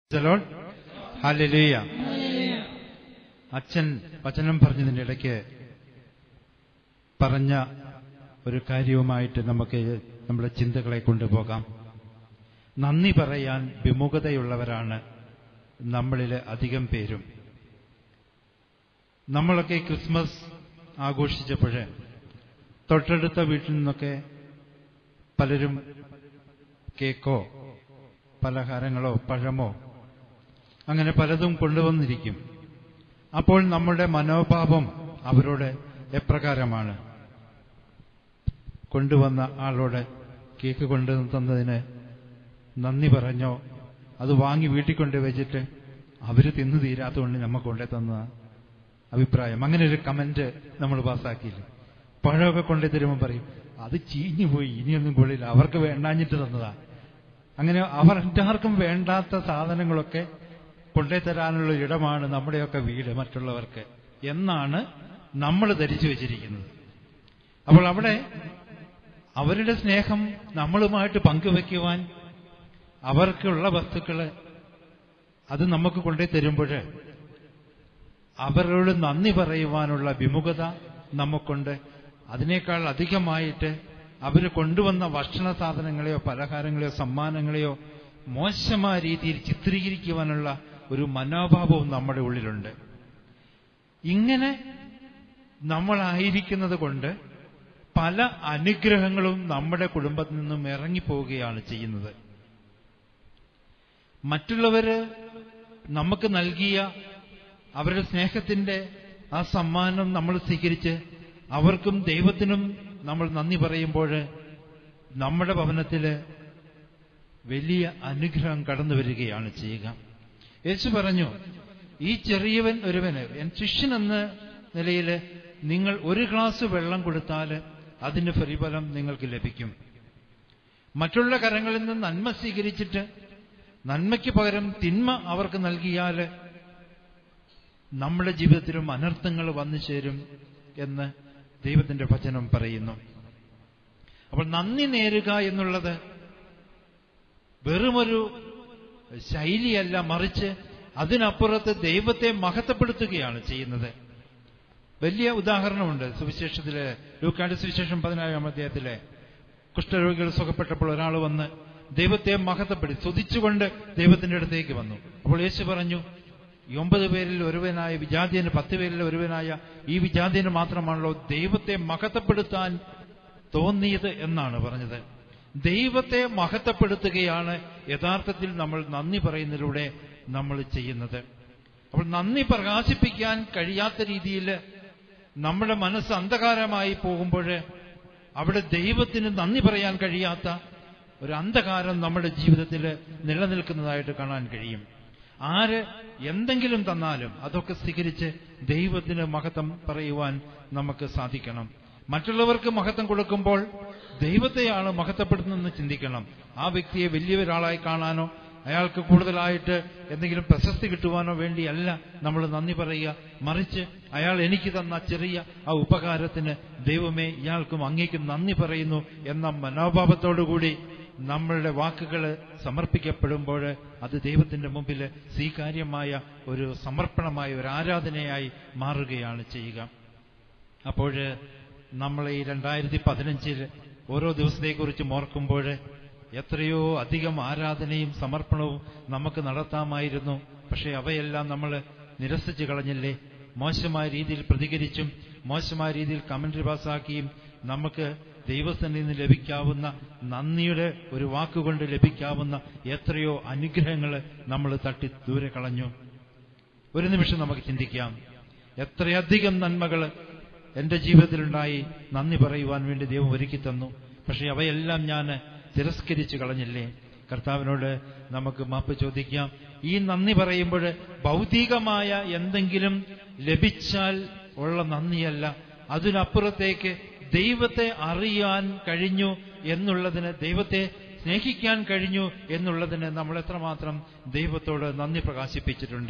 ജലോൺ hallelujah അച്ഛൻ വചനം പറഞ്ഞതിന്റെ ഇടയ്ക്ക് പറഞ്ഞ ഒരു കാര്യവുമായിട്ട് നമുക്ക് നമ്മുടെ ചിന്തകളെ കൊണ്ടുപോകാം നന്ദി പറയാൻ വിമുഖതയുള്ളവരാണ് നമ്മളിൽ അധികം പേരും നമ്മളൊക്കെ ക്രിസ്മസ് ആഘോഷിച്ചപ്പോൾ തൊട്ടടുത്ത വീട്ടിൽ നിന്നൊക്കെ പലരും കേക്കോ പലഹാരങ്ങളോ പഴമോ അങ്ങനെ പലതും കൊണ്ടുവന്നിരിക്കും അപ്പോൾ നമ്മുടെ മനോഭാവം അവരോട് എപ്രകാരമാണ് കൊണ്ടുവന്ന ആളോട് കേക്ക് കൊണ്ടു തന്നതിന് നന്ദി പറഞ്ഞോ അത് വാങ്ങി വീട്ടിൽ കൊണ്ട് വെച്ചിട്ട് അവര് തിന്നു തീരാത്തതുകൊണ്ട് നമുക്ക് കൊണ്ടേ തന്ന അഭിപ്രായം അങ്ങനെ ഒരു കമന്റ് നമ്മൾ പാസ്സാക്കിയില്ല പഴമൊക്കെ കൊണ്ടു തരുമ്പോൾ പറയും അത് ചീഞ്ഞു പോയി ഇനിയൊന്നും കൊള്ളില്ല അവർക്ക് വേണ്ടാഞ്ഞിട്ട് തന്നതാ അങ്ങനെ അവരെല്ലാവർക്കും വേണ്ടാത്ത സാധനങ്ങളൊക്കെ കൊണ്ടേ തരാനുള്ള ഇടമാണ് നമ്മുടെയൊക്കെ വീട് മറ്റുള്ളവർക്ക് എന്നാണ് നമ്മൾ ധരിച്ചു വെച്ചിരിക്കുന്നത് അപ്പോൾ അവിടെ അവരുടെ സ്നേഹം നമ്മളുമായിട്ട് പങ്കുവെക്കുവാൻ അവർക്കുള്ള വസ്തുക്കള് അത് നമുക്ക് കൊണ്ടേ തരുമ്പോൾ അവരോട് നന്ദി പറയുവാനുള്ള വിമുഖത നമുക്കുണ്ട് അതിനേക്കാൾ അധികമായിട്ട് അവർ കൊണ്ടുവന്ന ഭക്ഷണ സാധനങ്ങളെയോ പലഹാരങ്ങളെയോ സമ്മാനങ്ങളെയോ മോശമായ രീതിയിൽ ചിത്രീകരിക്കുവാനുള്ള ഒരു മനോഭാവവും നമ്മുടെ ഉള്ളിലുണ്ട് ഇങ്ങനെ നമ്മളായിരിക്കുന്നത് കൊണ്ട് പല അനുഗ്രഹങ്ങളും നമ്മുടെ കുടുംബത്തിൽ നിന്നും ഇറങ്ങിപ്പോവുകയാണ് ചെയ്യുന്നത് മറ്റുള്ളവര് നമുക്ക് നൽകിയ അവരുടെ സ്നേഹത്തിന്റെ ആ സമ്മാനം നമ്മൾ സ്വീകരിച്ച് അവർക്കും ദൈവത്തിനും നമ്മൾ നന്ദി പറയുമ്പോൾ നമ്മുടെ ഭവനത്തില് വലിയ അനുഗ്രഹം കടന്നു വരികയാണ് ചെയ്യുക യേശു പറഞ്ഞു ഈ ചെറിയവൻ ഒരുവന് എൻ ശിഷ്യൻ എന്ന നിലയിൽ നിങ്ങൾ ഒരു ഗ്ലാസ് വെള്ളം കൊടുത്താൽ അതിന്റെ പ്രതിഫലം നിങ്ങൾക്ക് ലഭിക്കും മറ്റുള്ള കരങ്ങളിൽ നിന്ന് നന്മ സ്വീകരിച്ചിട്ട് നന്മയ്ക്ക് പകരം തിന്മ അവർക്ക് നൽകിയാൽ നമ്മുടെ ജീവിതത്തിലും അനർത്ഥങ്ങൾ വന്നു ചേരും എന്ന് ദൈവത്തിന്റെ വചനം പറയുന്നു അപ്പോൾ നന്ദി നേരുക എന്നുള്ളത് വെറുമൊരു ശൈലിയല്ല മറിച്ച് അതിനപ്പുറത്ത് ദൈവത്തെ മഹത്വപ്പെടുത്തുകയാണ് ചെയ്യുന്നത് വലിയ ഉദാഹരണമുണ്ട് സുവിശേഷത്തിലെ ലൂക്കാട് സുവിശേഷം പതിനാറാം അധ്യായത്തിലെ കുഷ്ഠരോഗികൾ സുഖപ്പെട്ടപ്പോൾ ഒരാൾ വന്ന് ദൈവത്തെ മഹത്വപ്പെടുത്തി സ്തുതിച്ചുകൊണ്ട് ദൈവത്തിന്റെ അടുത്തേക്ക് വന്നു അപ്പോൾ യേശു പറഞ്ഞു ഈ ഒമ്പത് പേരിൽ ഒരുവനായ വിജാതിയന് പത്ത് പേരിൽ ഒരുവനായ ഈ വിജാതിയന് മാത്രമാണല്ലോ ദൈവത്തെ മഹത്വപ്പെടുത്താൻ തോന്നിയത് എന്നാണ് പറഞ്ഞത് ദൈവത്തെ മഹത്വപ്പെടുത്തുകയാണ് യഥാർത്ഥത്തിൽ നമ്മൾ നന്ദി പറയുന്നതിലൂടെ നമ്മൾ ചെയ്യുന്നത് അപ്പോൾ നന്ദി പ്രകാശിപ്പിക്കാൻ കഴിയാത്ത രീതിയിൽ നമ്മുടെ മനസ്സ് അന്ധകാരമായി പോകുമ്പോൾ അവിടെ ദൈവത്തിന് നന്ദി പറയാൻ കഴിയാത്ത ഒരു അന്ധകാരം നമ്മുടെ ജീവിതത്തിൽ നിലനിൽക്കുന്നതായിട്ട് കാണാൻ കഴിയും ആര് എന്തെങ്കിലും തന്നാലും അതൊക്കെ സ്വീകരിച്ച് ദൈവത്തിന് മഹത്വം പറയുവാൻ നമുക്ക് സാധിക്കണം മറ്റുള്ളവർക്ക് മഹത്വം കൊടുക്കുമ്പോൾ ദൈവത്തെയാണ് മഹത്വപ്പെടുത്തുന്നതെന്ന് ചിന്തിക്കണം ആ വ്യക്തിയെ വലിയൊരാളായി കാണാനോ അയാൾക്ക് കൂടുതലായിട്ട് എന്തെങ്കിലും പ്രശസ്തി കിട്ടുവാനോ വേണ്ടിയല്ല നമ്മൾ നന്ദി പറയുക മറിച്ച് അയാൾ എനിക്ക് തന്ന ചെറിയ ആ ഉപകാരത്തിന് ദൈവമേ ഇയാൾക്കും അങ്ങേക്കും നന്ദി പറയുന്നു എന്ന മനോഭാവത്തോടുകൂടി നമ്മളുടെ വാക്കുകൾ സമർപ്പിക്കപ്പെടുമ്പോൾ അത് ദൈവത്തിന്റെ മുമ്പിൽ സ്വീകാര്യമായ ഒരു സമർപ്പണമായ ഒരു ആരാധനയായി മാറുകയാണ് ചെയ്യുക അപ്പോൾ നമ്മൾ ഈ രണ്ടായിരത്തി പതിനഞ്ചിൽ ഓരോ ദിവസത്തെക്കുറിച്ച് ഓർക്കുമ്പോൾ എത്രയോ അധികം ആരാധനയും സമർപ്പണവും നമുക്ക് നടത്താമായിരുന്നു പക്ഷെ അവയെല്ലാം നമ്മൾ നിരസിച്ചു കളഞ്ഞില്ലേ മോശമായ രീതിയിൽ പ്രതികരിച്ചും മോശമായ രീതിയിൽ കമന്ററി പാസാക്കിയും നമുക്ക് ദൈവസ്ഥനിൽ നിന്ന് ലഭിക്കാവുന്ന നന്ദിയുടെ ഒരു വാക്കുകൊണ്ട് ലഭിക്കാവുന്ന എത്രയോ അനുഗ്രഹങ്ങൾ നമ്മൾ തട്ടി ദൂരെ കളഞ്ഞു ഒരു നിമിഷം നമുക്ക് ചിന്തിക്കാം എത്രയധികം നന്മകൾ എന്റെ ജീവിതത്തിലുണ്ടായി നന്ദി പറയുവാൻ വേണ്ടി ദൈവം ഒരുക്കി തന്നു പക്ഷെ അവയെല്ലാം ഞാൻ തിരസ്കരിച്ചു കളഞ്ഞില്ലേ കർത്താവിനോട് നമുക്ക് മാപ്പ് ചോദിക്കാം ഈ നന്ദി പറയുമ്പോൾ ഭൗതികമായ എന്തെങ്കിലും ലഭിച്ചാൽ ഉള്ള നന്ദിയല്ല അതിനപ്പുറത്തേക്ക് ദൈവത്തെ അറിയാൻ കഴിഞ്ഞു എന്നുള്ളതിന് ദൈവത്തെ സ്നേഹിക്കാൻ കഴിഞ്ഞു എന്നുള്ളതിന് നമ്മൾ എത്രമാത്രം ദൈവത്തോട് നന്ദി പ്രകാശിപ്പിച്ചിട്ടുണ്ട്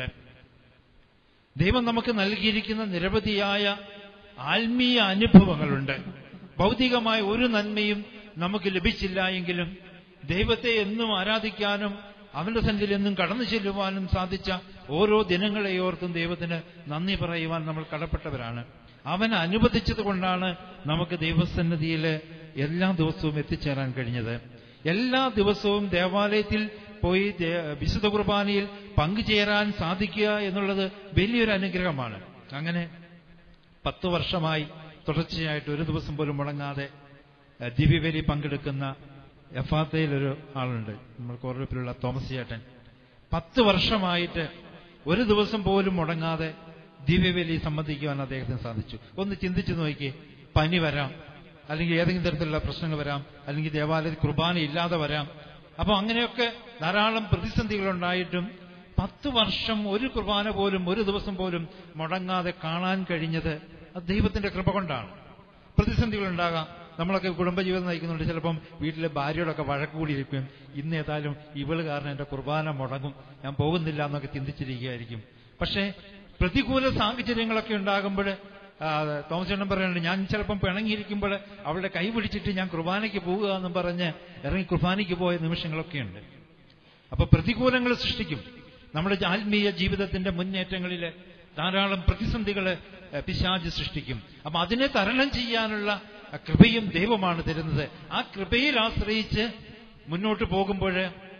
ദൈവം നമുക്ക് നൽകിയിരിക്കുന്ന നിരവധിയായ ആത്മീയ അനുഭവങ്ങളുണ്ട് ഭൗതികമായ ഒരു നന്മയും നമുക്ക് ലഭിച്ചില്ല എങ്കിലും ദൈവത്തെ എന്നും ആരാധിക്കാനും അവന്റെ സന്നിധിയിൽ എന്നും കടന്നു ചെല്ലുവാനും സാധിച്ച ഓരോ ദിനങ്ങളെ ഓർത്തും ദൈവത്തിന് നന്ദി പറയുവാൻ നമ്മൾ കടപ്പെട്ടവരാണ് അവൻ അനുവദിച്ചത് കൊണ്ടാണ് നമുക്ക് ദൈവസന്നിധിയിൽ എല്ലാ ദിവസവും എത്തിച്ചേരാൻ കഴിഞ്ഞത് എല്ലാ ദിവസവും ദേവാലയത്തിൽ പോയി ദേ- വിശുദ്ധ കുർബാനയിൽ പങ്കുചേരാൻ സാധിക്കുക എന്നുള്ളത് വലിയൊരു അനുഗ്രഹമാണ് അങ്ങനെ പത്ത് വർഷമായി തുടർച്ചയായിട്ട് ഒരു ദിവസം പോലും മുടങ്ങാതെ ഏഹ്, ദിവ്യബലി പങ്കെടുക്കുന്ന എഫാത്തയിലൊരു ആളുണ്ട് നമ്മൾ കോറിപ്പിലുള്ള തോമസ് ചേട്ടൻ പത്ത് വർഷമായിട്ട് ഒരു ദിവസം പോലും മുടങ്ങാതെ ദിവ്യബലി സംബന്ധിക്കുവാൻ അദ്ദേഹത്തിന് സാധിച്ചു ഒന്ന് ചിന്തിച്ചു നോക്കി പനി വരാം അല്ലെങ്കിൽ ഏതെങ്കിലും തരത്തിലുള്ള പ്രശ്നങ്ങൾ വരാം അല്ലെങ്കിൽ ദേവാലയത്തിൽ കുർബാന ഇല്ലാതെ വരാം അപ്പൊ അങ്ങനെയൊക്കെ ധാരാളം പ്രതിസന്ധികളുണ്ടായിട്ടും പത്ത് വർഷം ഒരു കുർബാന പോലും ഒരു ദിവസം പോലും മുടങ്ങാതെ കാണാൻ കഴിഞ്ഞത് അത് ദൈവത്തിന്റെ കൃപ കൊണ്ടാണ് പ്രതിസന്ധികൾ ഉണ്ടാകാം നമ്മളൊക്കെ കുടുംബജീവിതം നയിക്കുന്നുണ്ട് ചിലപ്പം വീട്ടിലെ ഭാര്യയോടൊക്കെ വഴക്ക് കൂടിയിരിക്കും ഇന്ന് ഏതായാലും ഇവള് കാരണം എന്റെ കുർബാന മുടങ്ങും ഞാൻ പോകുന്നില്ല എന്നൊക്കെ ചിന്തിച്ചിരിക്കുകയായിരിക്കും പക്ഷേ പ്രതികൂല സാഹചര്യങ്ങളൊക്കെ ഉണ്ടാകുമ്പോൾ തോമസ് ചേട്ടൻ പറയുന്നുണ്ട് ഞാൻ ചിലപ്പം പിണങ്ങിയിരിക്കുമ്പോൾ അവളുടെ കൈ പിടിച്ചിട്ട് ഞാൻ കുർബാനയ്ക്ക് പോകുക എന്നും പറഞ്ഞ് ഇറങ്ങി കുർബാനയ്ക്ക് പോയ നിമിഷങ്ങളൊക്കെയുണ്ട് അപ്പൊ പ്രതികൂലങ്ങൾ സൃഷ്ടിക്കും നമ്മുടെ ആത്മീയ ജീവിതത്തിന്റെ മുന്നേറ്റങ്ങളിൽ ധാരാളം പ്രതിസന്ധികൾ പിശാജ് സൃഷ്ടിക്കും അപ്പൊ അതിനെ തരണം ചെയ്യാനുള്ള ആ കൃപയും ദൈവമാണ് തരുന്നത് ആ കൃപയിൽ ആശ്രയിച്ച് മുന്നോട്ട് പോകുമ്പോൾ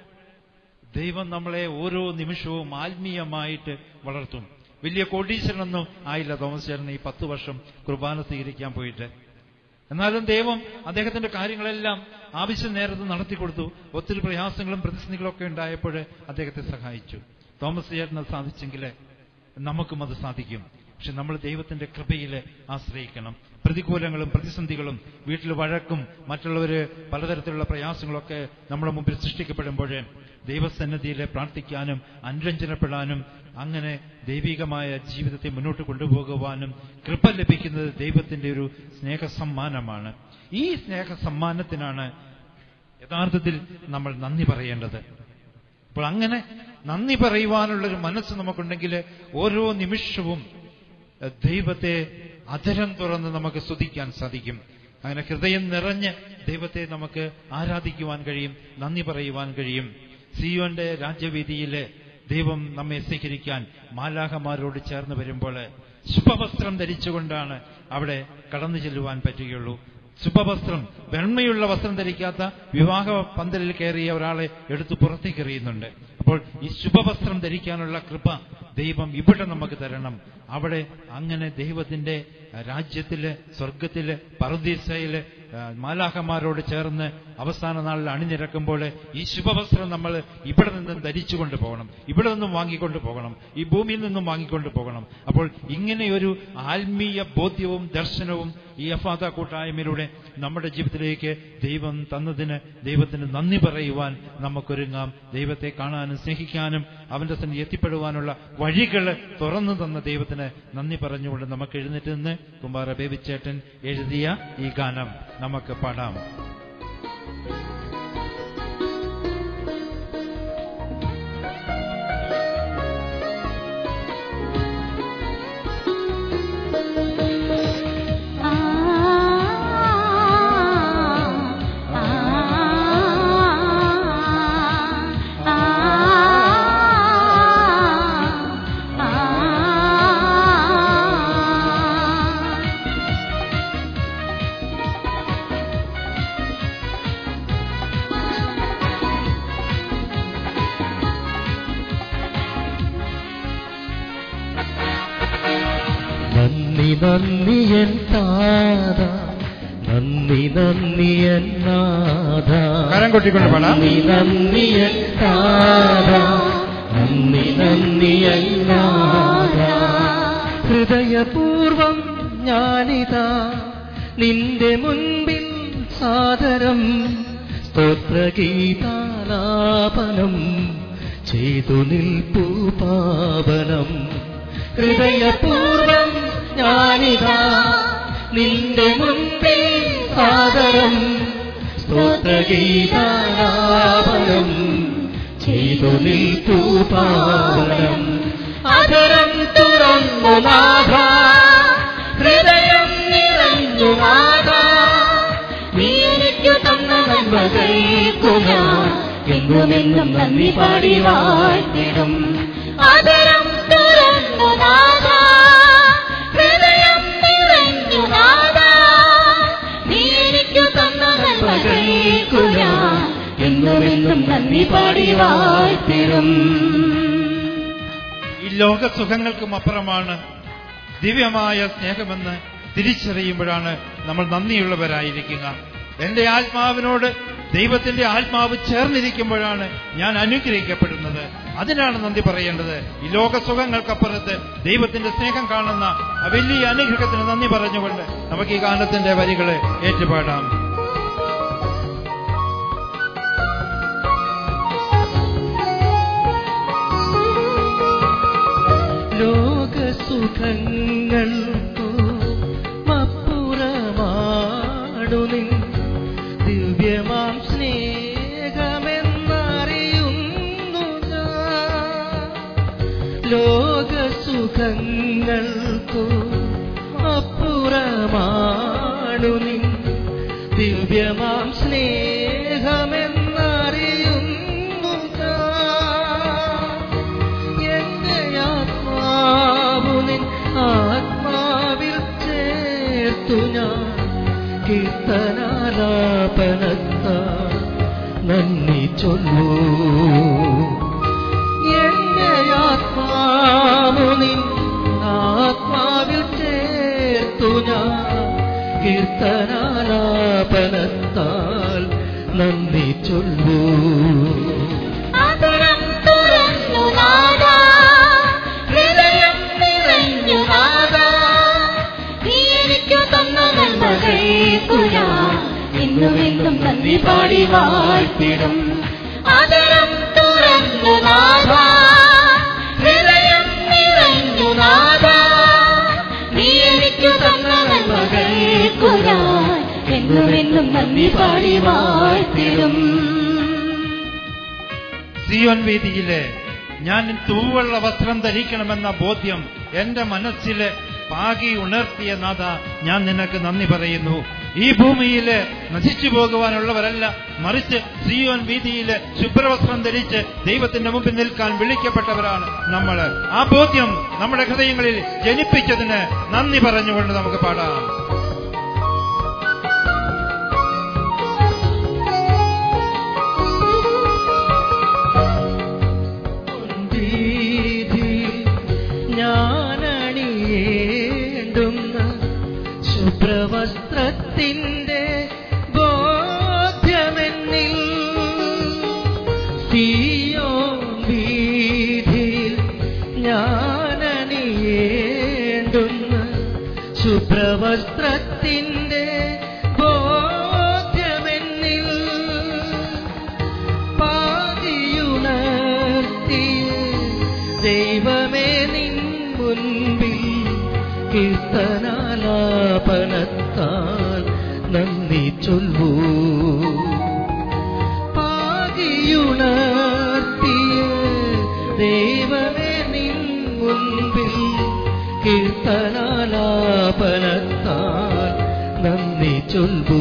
ദൈവം നമ്മളെ ഓരോ നിമിഷവും ആത്മീയമായിട്ട് വളർത്തും വലിയ കോടീശ്വരനൊന്നും ആയില്ല തോമസ് ചേട്ടൻ ഈ പത്ത് വർഷം കുർബാന സ്വീകരിക്കാൻ പോയിട്ട് എന്നാലും ദൈവം അദ്ദേഹത്തിന്റെ കാര്യങ്ങളെല്ലാം ആവശ്യം നേരത്ത് നടത്തിക്കൊടുത്തു ഒത്തിരി പ്രയാസങ്ങളും പ്രതിസന്ധികളും ഒക്കെ ഉണ്ടായപ്പോൾ അദ്ദേഹത്തെ സഹായിച്ചു തോമസ് ചേട്ടന് അത് സാധിച്ചെങ്കിൽ നമുക്കും അത് സാധിക്കും പക്ഷെ നമ്മൾ ദൈവത്തിന്റെ കൃപയിൽ ആശ്രയിക്കണം പ്രതികൂലങ്ങളും പ്രതിസന്ധികളും വീട്ടിൽ വഴക്കും മറ്റുള്ളവര് പലതരത്തിലുള്ള പ്രയാസങ്ങളൊക്കെ നമ്മുടെ മുമ്പിൽ സൃഷ്ടിക്കപ്പെടുമ്പോൾ ദൈവസന്നിധിയിൽ പ്രാർത്ഥിക്കാനും അനുരഞ്ജനപ്പെടാനും അങ്ങനെ ദൈവികമായ ജീവിതത്തെ മുന്നോട്ട് കൊണ്ടുപോകുവാനും കൃപ ലഭിക്കുന്നത് ദൈവത്തിന്റെ ഒരു സ്നേഹസമ്മാനമാണ് ഈ സ്നേഹസമ്മാനത്തിനാണ് യഥാർത്ഥത്തിൽ നമ്മൾ നന്ദി പറയേണ്ടത് അപ്പോൾ അങ്ങനെ നന്ദി പറയുവാനുള്ളൊരു മനസ്സ് നമുക്കുണ്ടെങ്കിൽ ഓരോ നിമിഷവും എഹ്, ദൈവത്തെ അധരം തുറന്ന് നമുക്ക് സ്തുതിക്കാൻ സാധിക്കും അങ്ങനെ ഹൃദയം നിറഞ്ഞ് ദൈവത്തെ നമുക്ക് ആരാധിക്കുവാൻ കഴിയും നന്ദി പറയുവാൻ കഴിയും സിയോന്റെ രാജ്യവേദിയിൽ ദൈവം നമ്മെ സ്വീകരിക്കാൻ മാലാഹമാരോട് ചേർന്ന് വരുമ്പോൾ ശുഭവസ്ത്രം ധരിച്ചുകൊണ്ടാണ് അവിടെ കടന്നു ചെല്ലുവാൻ പറ്റുകയുള്ളൂ ശുഭവസ്ത്രം വെണ്മയുള്ള വസ്ത്രം ധരിക്കാത്ത വിവാഹ പന്തലിൽ കയറിയ ഒരാളെ എടുത്തു പുറത്തേക്ക് എറിയുന്നുണ്ട് അപ്പോൾ ഈ ശുഭവസ്ത്രം ധരിക്കാനുള്ള കൃപ ദൈവം ഇവിടെ നമുക്ക് തരണം അവിടെ അങ്ങനെ ദൈവത്തിന്റെ രാജ്യത്തില് സ്വർഗത്തില് പറുദീസയില് ആ, മാലാഹമാരോട് ചേർന്ന് അവസാന നാളിൽ അണിനിരക്കുമ്പോൾ ഈ ശുഭവസ്ത്രം നമ്മൾ ഇവിടെ നിന്നും ധരിച്ചുകൊണ്ട് പോകണം ഇവിടെ നിന്നും വാങ്ങിക്കൊണ്ട് പോകണം ഈ ഭൂമിയിൽ നിന്നും വാങ്ങിക്കൊണ്ട് പോകണം അപ്പോൾ ഇങ്ങനെയൊരു ആത്മീയ ബോധ്യവും ദർശനവും ഈ അഫാദ കൂട്ടായ്മയിലൂടെ നമ്മുടെ ജീവിതത്തിലേക്ക് ദൈവം തന്നതിന് ദൈവത്തിന് നന്ദി പറയുവാൻ നമുക്കൊരുങ്ങാം ദൈവത്തെ കാണാനും സ്നേഹിക്കാനും അവന്റെ സന്നിധി എത്തിപ്പെടുവാനുള്ള വഴികൾ തുറന്നു തന്ന ദൈവത്തിന് നന്ദി പറഞ്ഞുകൊണ്ട് നമുക്ക് എഴുന്നേറ്റ് നിന്ന് കുമാര ബേബിച്ചേട്ടൻ എഴുതിയ ഈ ഗാനം നമുക്ക് പാടാം ആ ആ ആ ആ നന്ദി നന്ദി എൻ താത നന്ദി നന്ദി എൻ നാഥ കരം കൊട്ടിക്കൊണ്ട് പാടാം. നന്ദി നന്ദി എൻ താത നന്ദി നന്ദി എൻ നാഥ ഹൃദയപൂർവം ഞാനിതാ നിന്റെ മുൻപിൽ സാദരം സ്തോത്രഗീതാലാപനം ചെയ്തു നിൽപ്പൂ പാവനം ഹൃദയപൂർവം ഞാനിതാ നിന്റെ മുൻപിൽ സാദരം സ്തോത്രഗീതാലാപനം ചെയ്തു നിൽപ്പൂ പാവനം അതരം തുറന്നു നാഥ ഹൃദയം നിറഞ്ഞു നാഥ നീ എനിക്കു തന്ന നന്മകൾക്കു ഞാൻ എന്നുമെന്നും നന്ദി പാടി വാഴ്ത്തിടും ആദരം തുറന്നു നാഥ ഹൃദയം നിറഞ്ഞു നാഥ നീ എനിക്കു തന്ന നന്മകൾക്കു ഞാൻ എന്നുമെന്നും നന്ദി പാടി വാഴ്ത്തിടും ഈ ലോക സുഖങ്ങൾക്കും അപ്പുറമാണ് ദിവ്യമായ സ്നേഹമെന്ന് തിരിച്ചറിയുമ്പോഴാണ് നമ്മൾ നന്ദിയുള്ളവരായിരിക്കുക എന്റെ ആത്മാവിനോട് ദൈവത്തിന്റെ ആത്മാവ് ചേർന്നിരിക്കുമ്പോഴാണ് ഞാൻ അനുഗ്രഹിക്കപ്പെടുന്നത് അതിനാണ് നന്ദി പറയേണ്ടത് ഈ ലോക സുഖങ്ങൾക്കപ്പുറത്ത് ദൈവത്തിന്റെ സ്നേഹം കാണുന്ന ആ വലിയ അനുഗ്രഹത്തിന് നന്ദി പറഞ്ഞുകൊണ്ട് നമുക്ക് ഈ ഗാനത്തിന്റെ വരികളെ ഏറ്റുപാടാം ലോകസുഖങ്ങൾക്കോ മപ്പുറമാണു നിൻ ദിവ്യമാം സ്നേഹമെന്നറിയുന്നു ഞാൻ. ലോകസുഖങ്ങൾക്കോ അപ്പുറമാണു നിൻ ദിവ്യമാം സ്നേഹമെന്നറിയുന്നു ഞാൻ. എന്റെ ആത്മാവു നിൻ ആത്മാവിൽ ചേർത്തു ഞാൻ കീർത്തനാലാപനത്താൽ നന്ദി ചൊല്ലൂ എന്റെ ആത്മാവു നിൻ ആത്മാവിൽ ചേർത്തു ഞാൻ കീർത്തനാലാപനത്താൽ നന്ദി ചൊല്ലൂ ആദരം തുറന്നു നാഥ ഹൃദയം നിറഞ്ഞു നാഥ നീ എനിക്കു തന്ന നന്മകൾക്കു ഞാൻ എന്നുമെന്നും നന്ദി പാടി വാഴ്ത്തിടും ആദരം തുറന്നു നാഥ ഹൃദയം നിറഞ്ഞു നാഥ നീ എനിക്കു തന്ന നന്മകൾക്കു ഞാൻ എന്നുമെന്നും നന്ദി പാടി വാഴ്ത്തിടും സിയോൻ വീതിയിലെ ഞാൻ തൂവള്ള വസ്ത്രം ധരിക്കണമെന്ന ബോധ്യം എന്റെ മനസ്സിലെ പാകി ഉണർത്തിയ നാഥ ഞാൻ നിനക്ക് നന്ദി പറയുന്നു ഈ ഭൂമിയില് നശിച്ചു പോകുവാനുള്ളവരല്ല മറിച്ച് സിയോൻ വീതിയിലെ ശുഭ്രവസ്ത്രം ധരിച്ച് ദൈവത്തിന്റെ മുമ്പിൽ നിൽക്കാൻ വിളിക്കപ്പെട്ടവരാണ് നമ്മൾ ആ ബോധ്യം നമ്മുടെ ഹൃദയങ്ങളിൽ ജനിപ്പിച്ചതിന് നന്ദി പറഞ്ഞുകൊണ്ട് നമുക്ക് പാടാം വീതി ഞാനണിയേണ്ടുന്ന ശുഭ്രവസ്ത്രത്തിൻ്റെ ബോധ്യമെന്നിൽ സിയോ വീതിയിൽ ഞാനണിയേണ്ടുന്ന ശുഭ്രവസ്ത്രത്തിൻ്റെ ബോധ്യമെന്നിൽ പാതിയുണർത്തിയ ദൈവമേ നിൻ മുൻപിൽ കീർത്തനാലാപനത്താൽ നന്ദി ചൊല്ലൂ പാതിയുണർത്തിയ ദൈവമേ നിൻ മുൻപിൽ കീർത്തനാലാപനത്താൽ നന്ദി ചൊല്ലൂ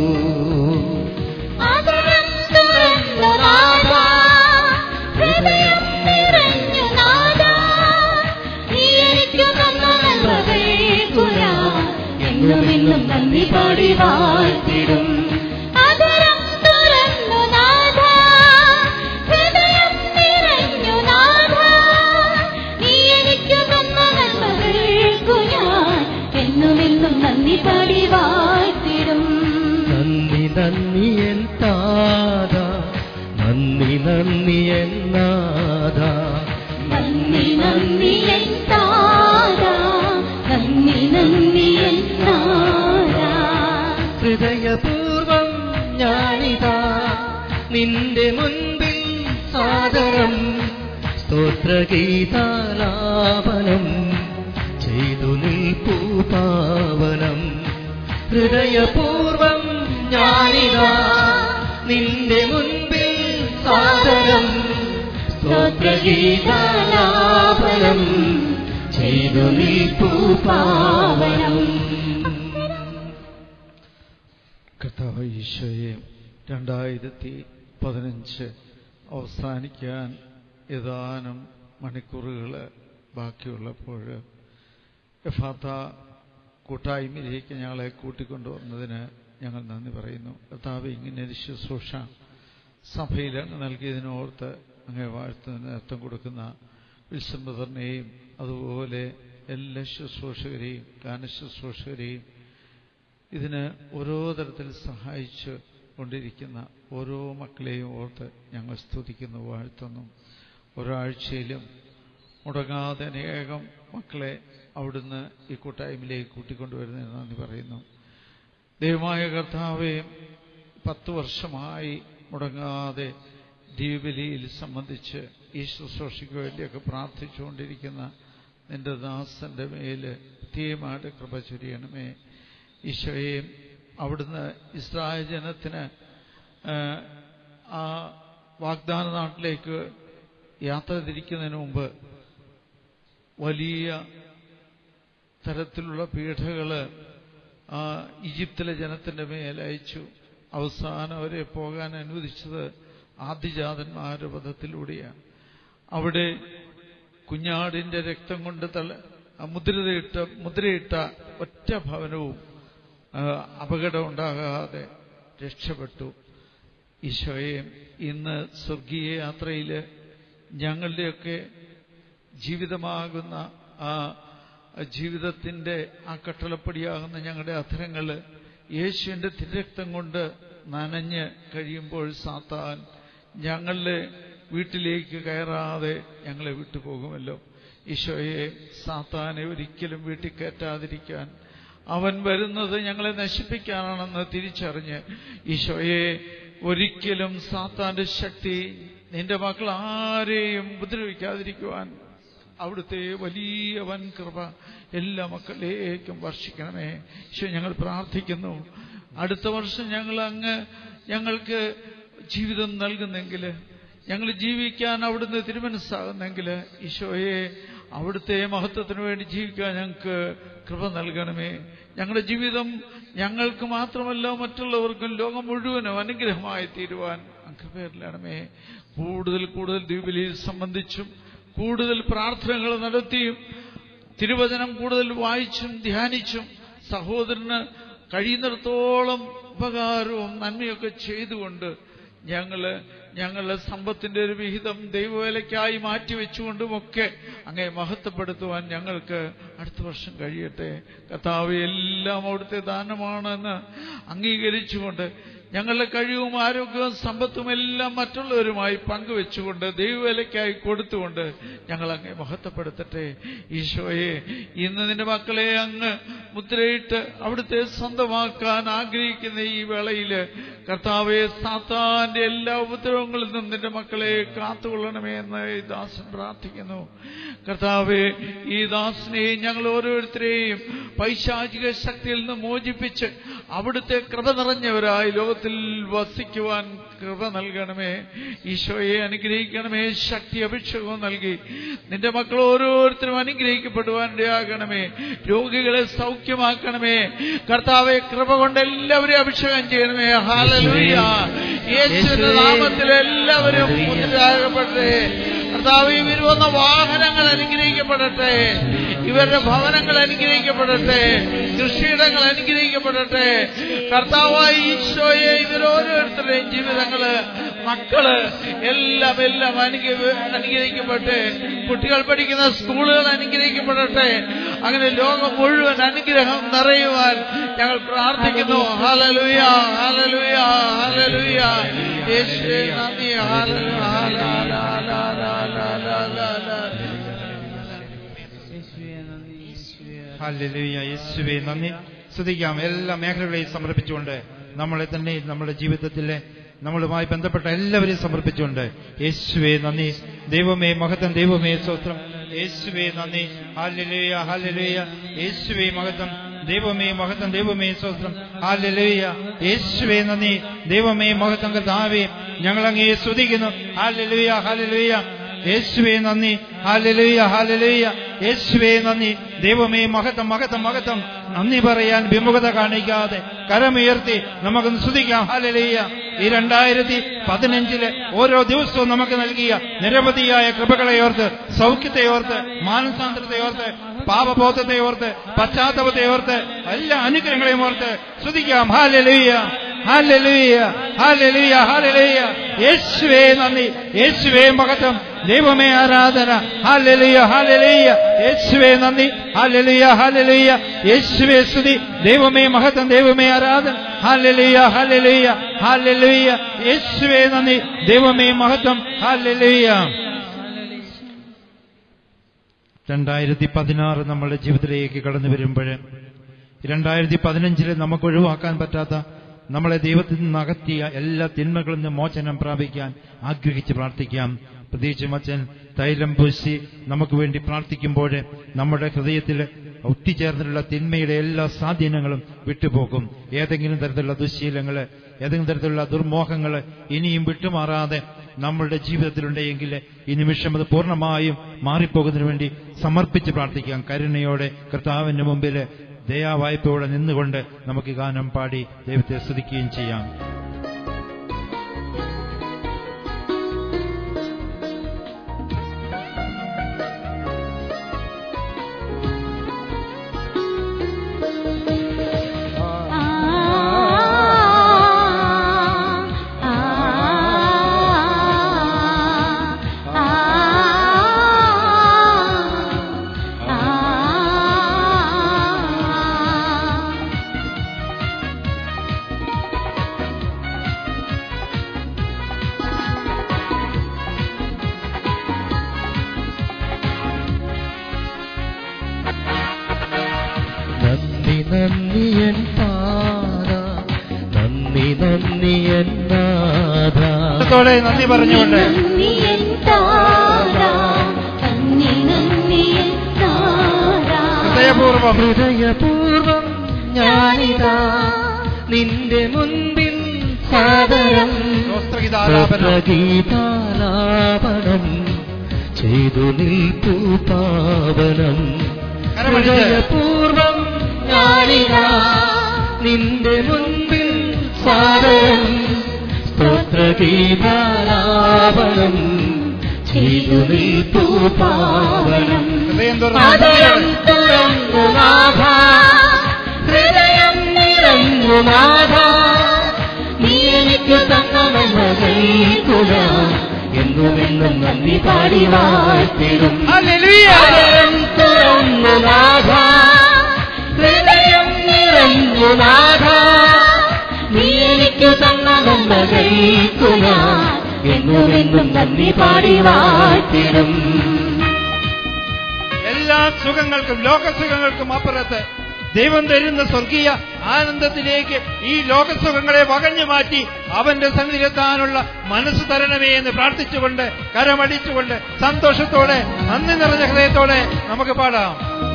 ആദരം തുറന്നു നാഥ ഹൃദയം നിറഞ്ഞു നാഥ നീ എനിക്കു തന്ന നന്മകൾക്കു ഞാൻ എന്നുമെന്നും നന്ദി പാടി വാഴ്ത്തിടും ആദരം തുറന്നു നാഥ ഹൃദയം നിറഞ്ഞു നാഥ നീ എനിക്കു തന്ന നന്മകൾക്കു ഞാൻ എന്നുമെന്നും നന്ദി പാടി വാഴ്ത്തിടും നന്ദി നന്ദി എൻ താത നന്ദി നന്ദി എൻ നാഥ നന്ദി നന്ദി എൻ താരാ നന്ദി നന്ദി എൻ താരാ ഹൃദയപൂർവം ഞാനിതാ നിന്റെ മുൻപിൽ സാദരം സ്തോത്രഗീതാലാപനം ചെയ്തു നിൽപ്പൂ പാവനം ഹൃദയപൂർവം ഞാനിതാ നിന്റെ മുൻപിൽ സാദരം സ്തോത്രഗീതാലാപനം ചെയ്തു നിൽപ്പൂ പാവനം കർത്താവ് ഈശോയെ രണ്ടായിരത്തി പതിനഞ്ച് അവസാനിക്കാൻ ഏതാനും മണിക്കൂറുകൾ ബാക്കിയുള്ളപ്പോൾ യഥാർത്ഥ കൂട്ടായ്മയിലേക്ക് ഞങ്ങളെ കൂട്ടിക്കൊണ്ടുവന്നതിന് ഞങ്ങൾ നന്ദി പറയുന്നു കർത്താവ് ഇങ്ങനെ ഒരു ശുശ്രൂഷ സഭയിൽ അങ്ങ് നൽകിയതിനോർത്ത് അങ്ങേ വാഴ്ത്തുന്നതിന് നേതൃത്വം കൊടുക്കുന്ന വിൽസൺ ബ്രദറിനെയും അതുപോലെ എല്ലാ ശുശ്രൂഷകരെയും ഗാനശുശ്രൂഷകരെയും ഇതിന് ഓരോ തരത്തിൽ സഹായിച്ചു കൊണ്ടിരിക്കുന്ന ഓരോ മക്കളെയും ഓർത്ത് ഞങ്ങൾ സ്തുതിക്കുന്നു വാഴ്ത്തുന്നു ഒരാഴ്ചയിലും മുടങ്ങാതെ അനേകം മക്കളെ അവിടുന്ന് ഈ കൂട്ടായ്മയിലേക്ക് കൂട്ടിക്കൊണ്ടുവരുന്നതിന് നന്ദി പറയുന്നു ദൈവമായ കർത്താവെ പത്ത് വർഷമായി മുടങ്ങാതെ ദീപലിയിൽ സംബന്ധിച്ച് ഈ ശുശ്രൂഷയ്ക്ക് വേണ്ടിയൊക്കെ പ്രാർത്ഥിച്ചുകൊണ്ടിരിക്കുന്ന നിന്റെ ദാസന്റെ മേല് പ്രത്യേകമായിട്ട് കൃപ ചൊരിയണമേ ഈശോയെ അവിടുന്ന് ഇസ്രായേൽ ജനത്തിന് ആ വാഗ്ദാന നാട്ടിലേക്ക് യാത്ര തിരിക്കുന്നതിന് മുമ്പ് വലിയ തരത്തിലുള്ള പീഠകള് ആ ഈജിപ്തിലെ ജനത്തിന്റെ മേൽ അയച്ചു അവസാനം അവരെ പോകാൻ അനുവദിച്ചത് ആദിജാതന്മാരുടെ പദത്തിലൂടെയാണ് അവിടെ കുഞ്ഞാടിന്റെ രക്തം കൊണ്ട് തള മുദ്രയിട്ട മുദ്രയിട്ട ഒറ്റ ഭവനവും അപകടം ഉണ്ടാകാതെ രക്ഷപ്പെട്ടു ഈശോയെ ഇന്ന് സ്വർഗീയ യാത്രയിൽ ഞങ്ങളുടെയൊക്കെ ജീവിതമാകുന്ന ആ ജീവിതത്തിന്റെ ആ കട്ടളപ്പടിയാകുന്ന ഞങ്ങളുടെ അധരങ്ങൾ യേശുവിന്റെ തിരക്തം കൊണ്ട് നനഞ്ഞ് കഴിയുമ്പോൾ സാത്താൻ ഞങ്ങളുടെ വീട്ടിലേക്ക് കയറാതെ ഞങ്ങളെ വിട്ടുപോകുമല്ലോ ഈശോയെ സാത്താനെ ഒരിക്കലും വീട്ടിൽ കയറ്റാതിരിക്കാൻ അവൻ വരുന്നത് ഞങ്ങളെ നശിപ്പിക്കാനാണെന്ന് തിരിച്ചറിഞ്ഞ് ഈശോയെ ഒരിക്കലും സാത്താന്റെ ശക്തി നിന്റെ മക്കൾ ആരെയും ഉപദ്രവിക്കാതിരിക്കുവാൻ അവിടുത്തെ വലിയ വൻ കൃപ എല്ലാ മക്കളിലേക്കും വർഷിക്കണമേ ഈശോ ഞങ്ങൾ പ്രാർത്ഥിക്കുന്നു അടുത്ത വർഷം ഞങ്ങൾ അങ്ങ് ഞങ്ങൾക്ക് ജീവിതം നൽകുന്നെങ്കിൽ ഞങ്ങൾ ജീവിക്കാൻ അവിടുന്ന് തിരുമനസ്സാകുന്നെങ്കിൽ ഈശോയെ അവിടുത്തെ മഹത്വത്തിന് വേണ്ടി ജീവിക്കാൻ ഞങ്ങൾക്ക് കൃപ നൽകണമേ ഞങ്ങളുടെ ജീവിതം ഞങ്ങൾക്ക് മാത്രമല്ല മറ്റുള്ളവർക്കും ലോകം മുഴുവനും അനുഗ്രഹമായി തീരുവാൻ കൃപയിരണമേ കൂടുതൽ കൂടുതൽ ദ്വീപിലിൽ സംബന്ധിച്ചും കൂടുതൽ പ്രാർത്ഥനകൾ നടത്തിയും തിരുവചനം കൂടുതൽ വായിച്ചും ധ്യാനിച്ചും സഹോദരന് കഴിയുന്നിടത്തോളം ഉപകാരവും നന്മയൊക്കെ ചെയ്തുകൊണ്ട് ഞങ്ങള് ഞങ്ങളുടെ സമ്പത്തിന്റെ ഒരു വിഹിതം ദൈവവേലയ്ക്കായി മാറ്റിവെച്ചുകൊണ്ടുമൊക്കെ അങ്ങേ മഹത്വപ്പെടുത്തുവാൻ ഞങ്ങൾക്ക് അടുത്ത വർഷം കഴിയട്ടെ കർത്താവ് എല്ലാം അവിടുത്തെ ദാനമാണെന്ന് അംഗീകരിച്ചുകൊണ്ട് ഞങ്ങളുടെ കഴിവും ആരോഗ്യവും സമ്പത്തും എല്ലാം മറ്റുള്ളവരുമായി പങ്കുവെച്ചുകൊണ്ട് ദൈവവേലയ്ക്കായി കൊടുത്തുകൊണ്ട് ഞങ്ങൾ അങ്ങേ മഹത്വപ്പെടുത്തട്ടെ ഈശോയെ ഇന്ന് നിന്റെ മക്കളെ അങ്ങ് മുദ്രയിട്ട് അവിടുത്തെ സ്വന്തമാക്കാൻ ആഗ്രഹിക്കുന്ന ഈ വേളയില് കർത്താവെ സാത്താന്റെ എല്ലാ ഉപദ്രവങ്ങളിൽ നിന്നും നിന്റെ മക്കളെ കാത്തുകൊള്ളണമേ എന്ന് ഈ ദാസൻ പ്രാർത്ഥിക്കുന്നു കർത്താവെ ഈ ദാസനെയും ഞങ്ങൾ ഓരോരുത്തരെയും പൈശാചിക ശക്തിയിൽ നിന്ന് മോചിപ്പിച്ച് അവിടുത്തെ കൃപ നിറഞ്ഞവരായി ലോകത്തിൽ വസിക്കുവാൻ കൃപ നൽകണമേ ഈശോയെ അനുഗ്രഹിക്കണമേ ശക്തി അഭിഷേകവും നൽകി നിന്റെ മക്കൾ ഓരോരുത്തരും അനുഗ്രഹിക്കപ്പെടുവാൻ ഇടയാകണമേ രോഗികളെ സൗഖ്യമാക്കണമേ കർത്താവെ കൃപ കൊണ്ട് എല്ലാവരെയും അഭിഷേകം ചെയ്യണമേ ഹാലലൂയ യേശുവിന്റെ നാമത്തിൽ എല്ലാവരും മുദ്രാകപ്പെടട്ടെ കർത്താവ് ഇവർ വന്ന വാഹനങ്ങൾ അനുഗ്രഹിക്കപ്പെടട്ടെ ഇവരുടെ ഭവനങ്ങൾ അനുഗ്രഹിക്കപ്പെടട്ടെ കൃഷിയിടങ്ങൾ അനുഗ്രഹിക്കപ്പെടട്ടെ കർത്താവായി ഈശോയെ ഇവരോരോരുത്തരുടെയും ജീവിതങ്ങള് മക്കള് എല്ലാം എല്ലാം അനുഗ്രഹ അനുഗ്രഹിക്കപ്പെട്ട് കുട്ടികൾ പഠിക്കുന്ന സ്കൂളുകൾ അനുഗ്രഹിക്കപ്പെടട്ടെ അങ്ങനെ ലോകം മുഴുവൻ അനുഗ്രഹം നിറയുവാൻ ഞങ്ങൾ പ്രാർത്ഥിക്കുന്നു ഹാലലുയ ഹാലലുയ ഹാലലുയ യേശുവേ നന്ദി ഹാലലുയ ഹല്ലേലൂയ യേശുവേ നന്ദി സ്തുതിക്കാം എല്ലാ മേഖലകളെയും സമർപ്പിച്ചുകൊണ്ട് നമ്മളെ തന്നെ നമ്മുടെ ജീവിതത്തിലെ നമ്മളുമായി ബന്ധപ്പെട്ട എല്ലാവരെയും സമർപ്പിച്ചുകൊണ്ട് യേശുവേ നന്ദി ദൈവമേ മഹത്വം ദൈവമേ സ്വത്രം യേശുവേ നന്ദി ഹാലലുയ ഹാലലുയ യേശുവേ മഹത്വം ദൈവമേ മഹത്വം ദൈവമേ സ്വത്രം ഹാലലുയ യേശുവേ നന്ദി ദൈവമേ മഹത്വം കർത്താവേ ഞങ്ങൾ അങ്ങേ സ്തുതിക്കുന്നു ഹാലലുയ ഹാലലുയ യേശുവേ നന്ദി ഹാലലുയ ഹാലലുയ യേശുവേ നന്ദി ദൈവമേ മഹത്വം മഹത്വം മഹത്വം നന്ദി പറയാൻ വിമുഖത കാണിക്കാതെ കരമുയർത്തി നമുക്കൊന്ന് സ്തുതിക്കാം ഹാലലുയ ഈ രണ്ടായിരത്തി പതിനഞ്ചില് ഓരോ ദിവസവും നമുക്ക് നൽകിയ നിരവധിയായ കൃപകളെ ഓർത്ത് സൗഖ്യത്തെ ഓർത്ത് മാനസാന്തരത്തെ ഓർത്ത് പാപബോധത്തെ ഓർത്ത് പശ്ചാത്തലത്തെ ഓർത്ത് എല്ലാ അനുഗ്രഹങ്ങളെയും ഓർത്ത് ശ്രുതിക്കാം ഹാലലുയ്യ ഹാലലുയ്യ ഹാലലുയ്യ ഹാലലുയ്യ യേശുവേ നന്ദി യേശുവേ മഹത്വം ദൈവമേ ആരാധന ഹാലലുയ്യ ഹാലലുയ്യ യേശുവേ നന്ദി ഹാലലുയ്യ ഹാലലുയ്യ യേശുവേ സ്തുതി ദൈവമേ മഹത്വം ദൈവമേ ആരാധന ഹാലലുയ്യ ഹാലലുയ്യ ഹാലലുയ്യ യേശുവേ നന്ദി ദൈവമേ മഹത്വം ഹാലലുയ്യ രണ്ടായിരത്തി പതിനാറ് നമ്മുടെ ജീവിതത്തിലേക്ക് കടന്നു വരുമ്പോൾ രണ്ടായിരത്തി പതിനഞ്ചില് നമുക്ക് ഒഴിവാക്കാൻ പറ്റാത്ത നമ്മളെ ദൈവത്തിൽ നിന്ന് അകറ്റിയ എല്ലാ തിന്മകളിൽ നിന്ന് മോചനം പ്രാപിക്കാൻ ആഗ്രഹിച്ച് പ്രാർത്ഥിക്കാം പ്രത്യേകിച്ചും അച്ഛൻ തൈലം പൂശി നമുക്ക് വേണ്ടി പ്രാർത്ഥിക്കുമ്പോൾ നമ്മുടെ ഹൃദയത്തിൽ ഒത്തിച്ചേർന്നിട്ടുള്ള തിന്മയുടെ എല്ലാ സ്വാധീനങ്ങളും വിട്ടുപോകും ഏതെങ്കിലും തരത്തിലുള്ള ദുശീലങ്ങൾ ഏതെങ്കിലും തരത്തിലുള്ള ദുർമോഹങ്ങൾ ഇനിയും വിട്ടുമാറാതെ നമ്മളുടെ ജീവിതത്തിലുണ്ടെങ്കിൽ ഈ നിമിഷം അത് പൂർണ്ണമായും മാറിപ്പോകുന്നതിന് വേണ്ടി സമർപ്പിച്ച് പ്രാർത്ഥിക്കാം കരുണയോടെ കർത്താവിന്റെ മുമ്പിൽ ദയാവായ്പയോടെ നിന്നുകൊണ്ട് നമുക്ക് ഈ ഗാനം പാടി ദൈവത്തെ സ്തുതിക്കുകയും ചെയ്യാം ആ ആ ആ നന്ദി നന്ദിയൻ പാത നന്ദി നന്ദിയൻ നാഥ ത്തോടെ നന്ദി പറഞ്ഞുകൊണ്ട് നന്ദിയൻ താരാ നന്ദി നന്ദിയൻ താരാ ഹൃദയപൂർവ്വം ഹൃദയപൂർവം ഞാനിതാ നിന്റെ മുൻപിൽ സാദരം സ്തോത്രഗീതാലാപനം ഗീതാലാപനം ചെയ്തു നിൽപ്പൂ പാവനം കരമടിച്ച്. ഹൃദയപൂർവം ഞാനിതാ നിന്റെ മുൻപിൽ സാദരം സ്തോത്രഗീതാലാപനം ചെയ്തു നിൽപ്പൂ പാവനം ഹൃദയം ഹൃദയം തുറന്ന് തുറന്നു നാഥ ഹൃദയം നിറഞ്ഞു നാഥ നീ എനിക്ക് തന്നമെന്നതേക്കുക എന്നുമെന്നും നന്ദി പാടി വാഴ്ത്തിടും ഹല്ലേലൂയ. ഹൃദയം തുറന്നു നാഥ ഹൃദയം നിറഞ്ഞു നാഥ നീ എനിക്ക് തന്നതെന്നതേക്കുക എന്നുമെന്നും നന്ദി പാടി വാഴ്ത്തിടും എല്ലാ സുഖങ്ങൾക്കും ലോകസുഖങ്ങൾക്കും അപ്പുറത്ത് ദൈവം തരുന്ന സ്വർഗീയ ആനന്ദത്തിലേക്ക് ഈ ലോകസുഖങ്ങളെ വകഞ്ഞു മാറ്റി അവന്റെ സന്നിധിയിലെത്താനുള്ള മനസ്സ് തരണമേ എന്ന് പ്രാർത്ഥിച്ചുകൊണ്ട് കരമടിച്ചുകൊണ്ട് സന്തോഷത്തോടെ നന്ദി നിറഞ്ഞ ഹൃദയത്തോടെ നമുക്ക് പാടാം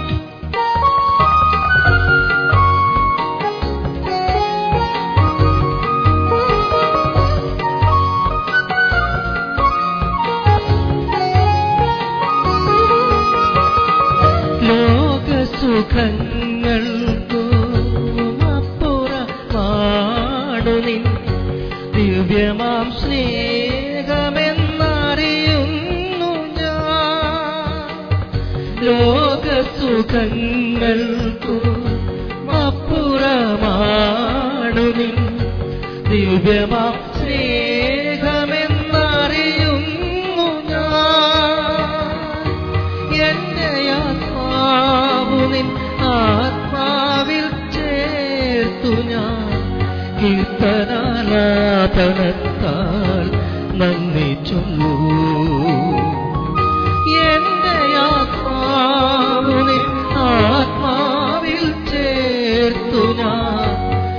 ലോകസുഖങ്ങൾക്കുമപ്പുറമാണു നിൻ ദിവ്യമാം സ്നേഹമെന്നറിയുന്നു ഞാൻ ലോകസുഖങ്ങൾക്കുമപ്പുറമാണു നിൻ ദിവ്യമാം സ്നേഹമെന്നറിയുന്നു ഞാൻ എന്റെ ആത്മാവു നിൻ ആത്മാവിൽ ചേർത്തു ഞാൻ കീർത്തനാലാപനത്താൽ നന്ദി ചൊല്ലൂ എന്റെ ആത്മാവു നിൻ ആത്മാവിൽ ചേർത്തു ഞാൻ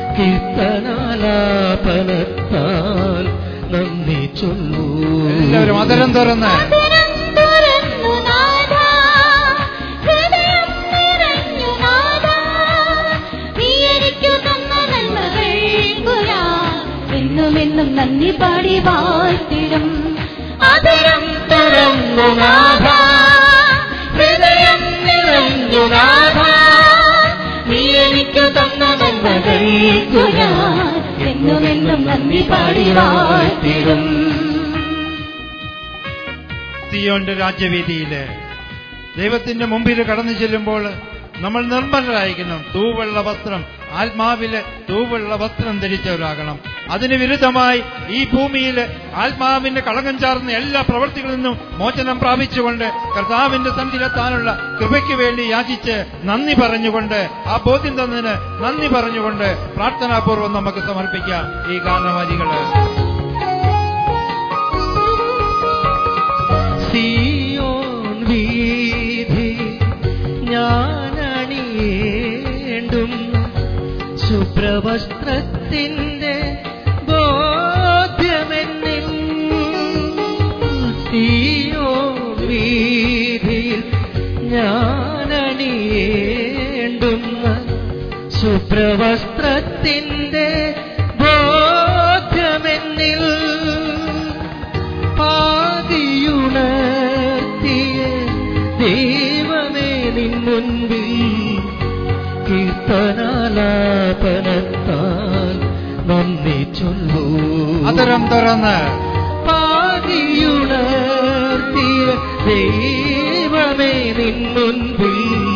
കീർത്തനാലാപനത്താൽ നന്ദി ചൊല്ലൂ എല്ലാവരും അതരം തുറന്ന് മധുരം തുറന്നു നാഥാ, ഹൃദയം നിറഞ്ഞു നാഥാ, നീ എനിക്കു തന്ന നന്മകൾക്കു ഞാൻ എന്നുമെന്നും നന്ദി പാടി വാഴ്ത്തിടും അതരം തുറന്നു നാഥാ, ഹൃദയം നിറഞ്ഞു നാഥാ, നീ എനിക്കു തന്ന നന്മകൾക്കു ഞാൻ എന്നുമെന്നും നന്ദി പാടി വാഴ്ത്തിടും സിയോന്റെ രാജ്യവീതിയില് ദൈവത്തിന്റെ മുമ്പിൽ കടന്നു ചെല്ലുമ്പോൾ നമ്മൾ നിർമ്മലരായിരിക്കണം തൂവെള്ള വസ്ത്രം ആത്മാവില് തൂവെള്ള വസ്ത്രം ധരിച്ചവരാകണം അതിന് വിരുദ്ധമായി ഈ ഭൂമിയിൽ ആത്മാവിന്റെ കളങ്കം ചാർന്ന എല്ലാ പ്രവൃത്തികളിൽ നിന്നും മോചനം പ്രാപിച്ചുകൊണ്ട് കർത്താവിന്റെ സന്ധിയിലെത്താനുള്ള കൃപയ്ക്ക് വേണ്ടി യാചിച്ച് നന്ദി പറഞ്ഞുകൊണ്ട് ആ ബോധ്യം തന്നതിന് നന്ദി പറഞ്ഞുകൊണ്ട് പ്രാർത്ഥനാപൂർവ്വം നമുക്ക് സമർപ്പിക്കാം ഈ ഗാനവാദികള് സിയോൻ വീഥി ഞാനണിയേണ്ടും ശുഭ്രവസ്ത്രത്തിന്റെ ബോധ്യമെന്നിൽ സിയോൻ വീതിയിൽ ഞാനണിയേണ്ടും ശുഭ്രവസ്ത്രത്തിന്റെ ബോധ്യമെന്നിൽ പാതിയുണർത്തിയ ദൈവമേ നിൻ മുൻപിൽ കീർത്തനാലാപനത്താൽ നന്ദി ചൊല്ലൂ അതരം തുറന്ന് പാതിയുണർത്തിയ ദൈവമേ നിൻ മുൻപിൽ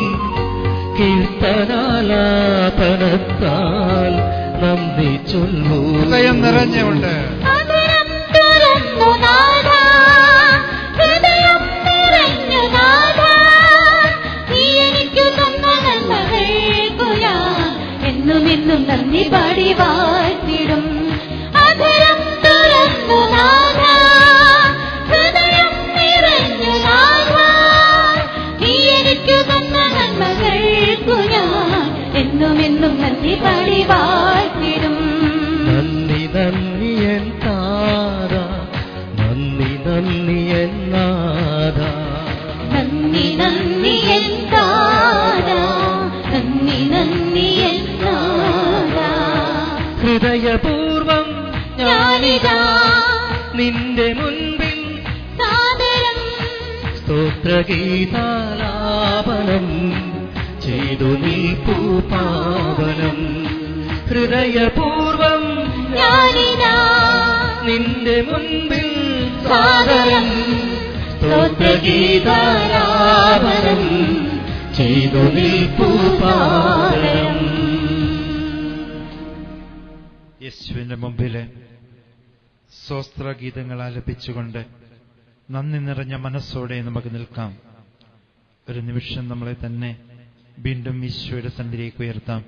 കീർത്തനാലാപനത്താൽ നന്ദി ചൊല്ലൂ ഹൃദയം നിറഞ്ഞുകൊണ്ട് ഹൃദയം തുറന്നു നാഥാ, ഹൃദയം നിറഞ്ഞു നാഥാ, നീ എനിക്കു തന്ന നന്മകൾക്കു ഞാൻ എന്നുമെന്നും നന്ദി പാടി വാഴ്ത്തിടും ഹൃദയം തുറന്നു നാഥാ, ഹൃദയം നിറഞ്ഞു നാഥാ, നീ എനിക്കു തന്ന നന്മകൾക്കു ഞാൻ എന്നുമെന്നും നന്ദി പാടി വാഴ്ത്തിടും നന്ദി നന്ദി എൻ താര നന്ദി നന്ദി എൻ നാഥ നന്ദി നന്ദി എന്താരാ നന്ദി നന്ദി എന്താരാ ഹൃദയപൂർവം ഞാനിതാ നിന്റെ മുൻപിൽ സാദരം സ്തോത്രഗീതാലാപനം ചെയ്തു നീ പൂപാവനം ഹൃദയപൂർവം ഞാനിതാ നിന്റെ മുൻപിൽ സാദരം സ്തോത്രഗീതാലാപനം ചെയ്തു നീ പൂപാവനം യേശുവിന്റെ മുമ്പില് സ്വസ്ത്രഗീതങ്ങൾ ആലപിച്ചുകൊണ്ട് നന്ദി നിറഞ്ഞ മനസ്സോടെ നമുക്ക് നിൽക്കാം ഒരു നിമിഷം നമ്മളെ തന്നെ വീണ്ടും ഈശോയുടെ സന്ധിയിലേക്ക് ഉയർത്താം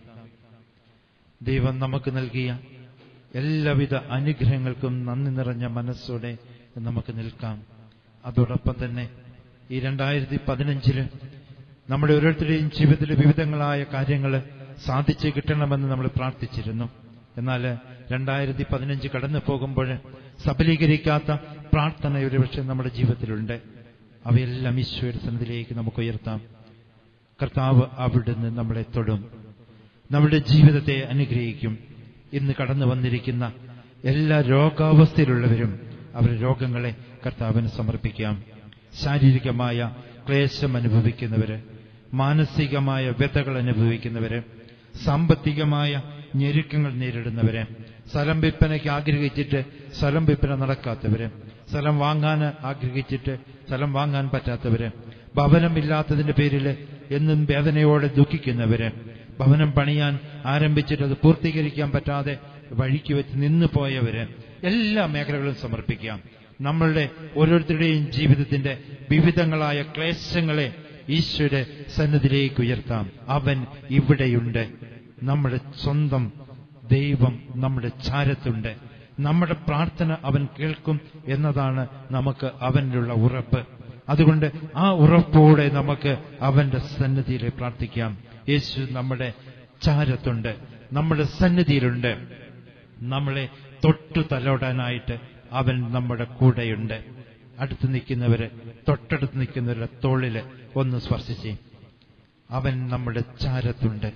ദൈവം നമുക്ക് നൽകിയ എല്ലാവിധ അനുഗ്രഹങ്ങൾക്കും നന്ദി നിറഞ്ഞ മനസ്സോടെ നമുക്ക് നിൽക്കാം അതോടൊപ്പം തന്നെ ഈ രണ്ടായിരത്തി പതിനഞ്ചില് നമ്മുടെ ഓരോരുത്തരുടെയും ജീവിതത്തിലെ വിവിധങ്ങളായ കാര്യങ്ങൾ സാധിച്ചു കിട്ടണമെന്ന് നമ്മൾ പ്രാർത്ഥിച്ചിരുന്നു എന്നാൽ രണ്ടായിരത്തി പതിനഞ്ച് കടന്നു പോകുമ്പോൾ സബലീകരിക്കാത്ത പ്രാർത്ഥന ഒരുപക്ഷെ നമ്മുടെ ജീവിതത്തിലുണ്ട് അവയെല്ലാം ഈശോയുടെ സന്നിധിയിലേക്ക് നമുക്ക് ഉയർത്താം കർത്താവ് അവിടുന്ന് നമ്മളെ തൊടും നമ്മുടെ ജീവിതത്തെ അനുഗ്രഹിക്കും ഇന്ന് കടന്നു വന്നിരിക്കുന്ന എല്ലാ രോഗാവസ്ഥയിലുള്ളവരും അവരുടെ രോഗങ്ങളെ കർത്താവിന് സമർപ്പിക്കാം ശാരീരികമായ ക്ലേശം അനുഭവിക്കുന്നവര് മാനസികമായ വ്യതകൾ അനുഭവിക്കുന്നവര് സാമ്പത്തികമായ ഞെരുക്കങ്ങൾ നേരിടുന്നവര് സ്ഥലം വിൽപ്പനയ്ക്ക് ആഗ്രഹിച്ചിട്ട് സ്ഥലം വിൽപ്പന നടക്കാത്തവര് സ്ഥലം വാങ്ങാൻ ആഗ്രഹിച്ചിട്ട് സ്ഥലം വാങ്ങാൻ പറ്റാത്തവര് ഭവനമില്ലാത്തതിന്റെ പേരിൽ എന്നും വേദനയോടെ ദുഃഖിക്കുന്നവര് ഭവനം പണിയാൻ ആരംഭിച്ചിട്ട് അത് പൂർത്തീകരിക്കാൻ പറ്റാതെ വഴിക്ക് വെച്ച് നിന്നു പോയവര് എല്ലാ മേഖലകളും സമർപ്പിക്കാം നമ്മളുടെ ഓരോരുത്തരുടെയും ജീവിതത്തിന്റെ വിവിധങ്ങളായ ക്ലേശങ്ങളെ ഈശ്വര സന്നിധിയിലേക്ക് ഉയർത്താം അവൻ ഇവിടെയുണ്ട് നമ്മുടെ സ്വന്തം ദൈവം നമ്മുടെ ചാരത്തുണ്ട് നമ്മുടെ പ്രാർത്ഥന അവൻ കേൾക്കും എന്നതാണ് നമുക്ക് അവനിലുള്ള ഉറപ്പ് അതുകൊണ്ട് ആ ഉറപ്പോടെ നമുക്ക് അവന്റെ സന്നിധിയിൽ പ്രാർത്ഥിക്കാം യേശു നമ്മുടെ ചാരത്തുണ്ട് നമ്മുടെ സന്നിധിയിലുണ്ട് നമ്മളെ തൊട്ടു തലോടാനായിട്ട് അവൻ നമ്മുടെ കൂടെയുണ്ട് അടുത്ത് നിൽക്കുന്നവര് തൊട്ടടുത്ത് നിൽക്കുന്നവരുടെ തോളില് ഒന്ന് സ്പർശിച്ച് അവൻ നമ്മുടെ ചാരത്തുണ്ട്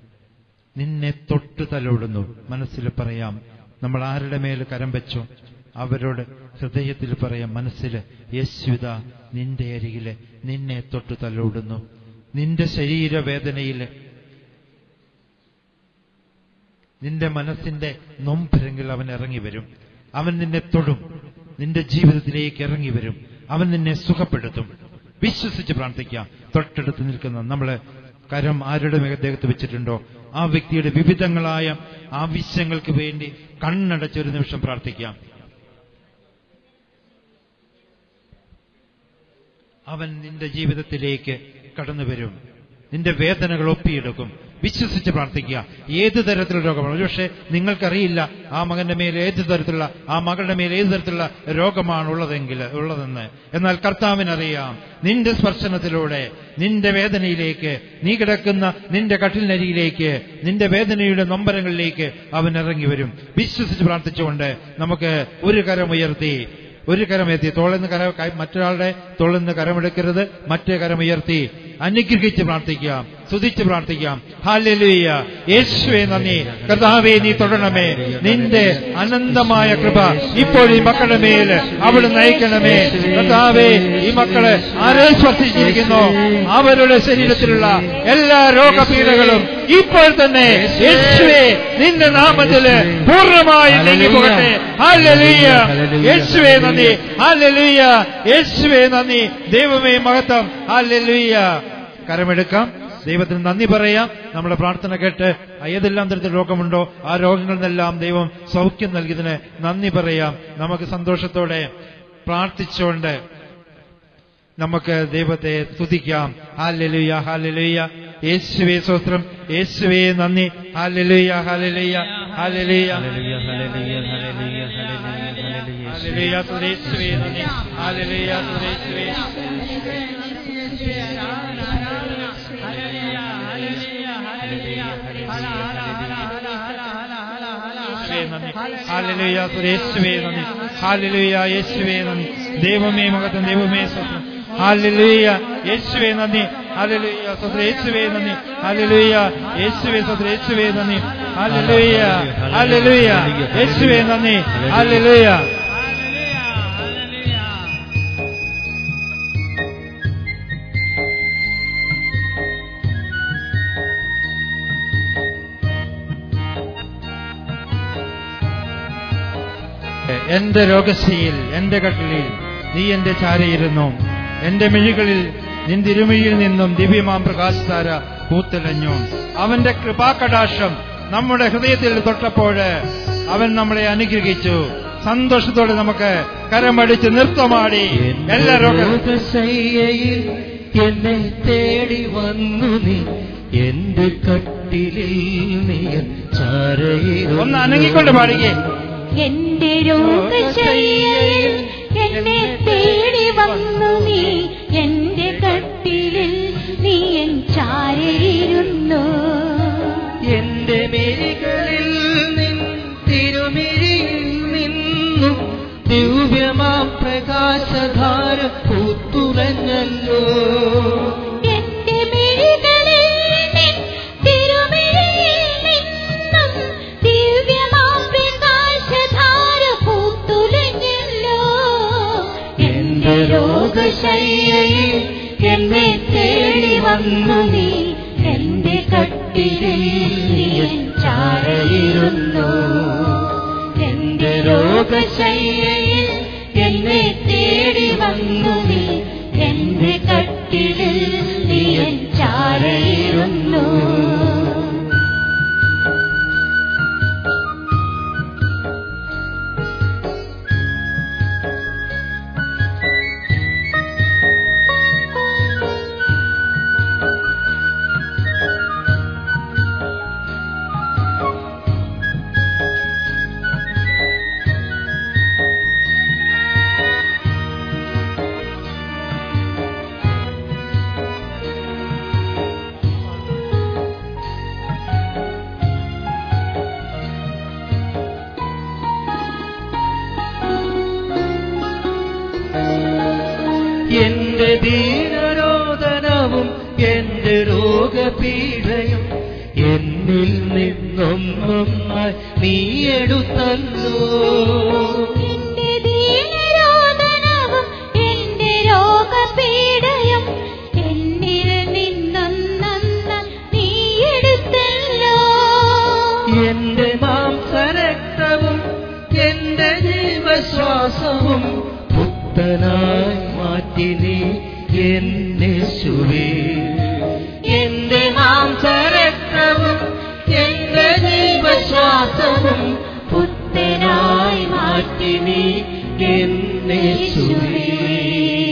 നിന്നെ തൊട്ടു തലോടുന്നു മനസ്സിൽ പറയാം നമ്മൾ ആരുടെ മേൽ കരം വെച്ചോ അവരോട് ഹൃദയത്തിൽ പറയാം മനസ്സിൽ യേശുവിത നിന്റെ അരികില് നിന്നെ തൊട്ടു തലോടുന്നു നിന്റെ ശരീരവേദനയിൽ നിന്റെ മനസ്സിന്റെ നൊമ്പരങ്ങൾ അവൻ ഇറങ്ങി വരും അവൻ നിന്നെ തൊടും നിന്റെ ജീവിതത്തിലേക്ക് ഇറങ്ങി വരും അവൻ നിന്നെ സുഖപ്പെടുത്തും വിശ്വസിച്ച് പ്രാർത്ഥിക്കാം തൊട്ടടുത്ത് നിൽക്കുന്ന നമ്മള് കരം ആരുടെ ദേഹത്ത് വെച്ചിട്ടുണ്ടോ ആ വ്യക്തിയുടെ വിവിധങ്ങളായ ആവശ്യങ്ങൾക്ക് വേണ്ടി കണ്ണടച്ച് ഒരു നിമിഷം പ്രാർത്ഥിക്കാം അവൻ നിന്റെ ജീവിതത്തിലേക്ക് കടന്നു വരും നിന്റെ വേദനകൾ ഒപ്പിയെടുക്കും വിശ്വസിച്ച് പ്രാർത്ഥിക്കുക ഏത് തരത്തിലുള്ള രോഗമാണ് ഒരുപക്ഷെ നിങ്ങൾക്കറിയില്ല ആ മകന്റെ മേൽ ഏത് തരത്തിലുള്ള ആ മകളുടെ മേൽ ഏത് തരത്തിലുള്ള രോഗമാണ് ഉള്ളതെങ്കിൽ ഉള്ളതെന്ന് എന്നാൽ കർത്താവിനറിയാം നിന്റെ സ്പർശനത്തിലൂടെ നിന്റെ വേദനയിലേക്ക് നീ കിടക്കുന്ന നിന്റെ കട്ടിലിനരിയിലേക്ക് നിന്റെ വേദനയുടെ നൊമ്പരങ്ങളിലേക്ക് അവൻ ഇറങ്ങി വരും വിശ്വസിച്ച് പ്രാർത്ഥിച്ചുകൊണ്ട് നമുക്ക് ഒരു കരം ഉയർത്തി ഒരു കരമുയർത്തി തോളിന്ന് കര കൈ- മറ്റൊരാളുടെ തോളിൽ നിന്ന് കരമെടുക്കരുത് മറ്റേ കരമുയർത്തി അനുഗ്രഹിച്ച് പ്രാർത്ഥിക്കാം സ്തുതിച്ച് പ്രാർത്ഥിക്കാം ഹാലലുയ്യ യേശുവേ നന്ദി കർത്താവേ നീ തൊടണമേ നിന്റെ അനന്തമായ കൃപ ഇപ്പോൾ ഈ മക്കളുടെ മേൽ അവിടെ നയിക്കണമേ കർത്താവേ ഈ മക്കളെ ആരെ സ്പർശിച്ചിരിക്കുന്നു അവരുടെ ശരീരത്തിലുള്ള എല്ലാ രോഗപീഠകളും ഇപ്പോൾ തന്നെ യേശുവേ നിന്റെ നാമത്തില് പൂർണ്ണമായി നീങ്ങി പോകട്ടെ ഹാലലുയ്യ യേശുവേ നന്ദി ഹാലലുയ്യ യേശുവേ നന്ദി ദൈവമേ മഹത്വം ഹാലലുയ്യ കരമെടുക്കാം ദൈവത്തിന് നന്ദി പറയാം നമ്മുടെ പ്രാർത്ഥന കേട്ട് ഏതെല്ലാം തരത്തിൽ രോഗമുണ്ടോ ആ രോഗങ്ങളിൽ നിന്നെല്ലാം ദൈവം സൗഖ്യം നൽകിയതിന് നന്ദി പറയാം നമുക്ക് സന്തോഷത്തോടെ പ്രാർത്ഥിച്ചുകൊണ്ട് നമുക്ക് ദൈവത്തെ സ്തുതിക്കാം ഹാലലുയ ഹാലലുയ യേശുവേ സ്വസ്ത്രം യേശുവേ നന്ദി ഹാലലുയ ഹാലലുയ ഹാലലുയ ഹാലലുയ യേശുവേ നന്ദി ഹാലലുയ യേശുവേ യേശുവേ നന്ദി ഹാലലുയ യേശുവേ നന്ദി ഹാലലുയ യേശുവേ നന്ദി ദൈവമേ മകത്തം ദൈവമേ സ്വന്തം ഹാലലുയ യേശുവേ നന്ദി ഹാലലുയ സ്വന്തം യേശുവേ നന്ദി ഹാലലുയ യേശുവേ സ്വന്തം യേശുവേ നന്ദി ഹാലലുയ ഹാലലുയ യേശുവേ നന്ദി ഹാലലുയ എന്റെ രോഗശയിൽ എന്റെ കട്ടിലിൽ നീ എന്റെ ചാരയിരുന്നു എന്റെ മിഴികളിൽ നിന്തിരുമിഴിയിൽ നിന്നും ദിവ്യമാം പ്രകാശധാര പൂത്തലഞ്ഞു അവന്റെ കൃപാകടാക്ഷം നമ്മുടെ ഹൃദയത്തിൽ തൊട്ടപ്പോൾ അവൻ നമ്മളെ അനുഗ്രഹിച്ചു സന്തോഷത്തോടെ നമുക്ക് കരമടിച്ച് നൃത്തമാടി എല്ലാ രോഗ രോഗശയ്യയിൽ എന്നെ തേടി വന്നു നീ എന്റെ കട്ടിലിൽ നീ ചാരയിൽ ഒന്ന് അനങ്ങിക്കൊണ്ട് പാടുകേ എന്റെ രോഗശയ്യയിൽ എന്നെ തേടി വന്നു നീ എന്റെ കട്ടിലിൽ നീ എൻ ചാരയിരുന്നു എന്റെ മേകളിൽ നിൻ തിരുമിഴിയിൽ നിന്നും ദിവ്യമാം പ്രകാശധാര പൂത്തുറഞ്ഞല്ലോ എന്റെ മിഴികളിൽ നിൻ തിരുമിഴിയിൽ നിന്നും ദിവ്യമാം പ്രകാശധാര പൂത്തുലഞ്ഞല്ലോ എന്റെ രോഗശയ്യയിൽ എന്നെ തേടി വന്നു നീ എന്റെ കട്ടിലിൽ നീ എൻ ചാരയിരുന്നു എന്റെ രോഗശയ്യയിൽ എന്നെ തേടി വന്നു നീ എന്റെ കട്ടിലിൽ നീ എൻ ചാരയിരുന്നു എന്റെ ദീനരോധനവും എന്റെ രോഗപീഠയും എന്നിൽ നിന്നൊന്നൊന്നായി നീ എടുത്തല്ലോ എന്റെ ദീനരോധനവും എന്റെ രോഗപീഡയും എന്നിൽ നിന്നൊന്നൊന്ന് നീ എടുത്തല്ലോ എന്റെ പുത്തനായി മാറ്റി നീ എന്നേശുവേ എന്റെ മാംസരക്തവും എന്റെ ജീവശ്വാസവും പുത്തനായി മാറ്റി നീ എന്നേശുവേ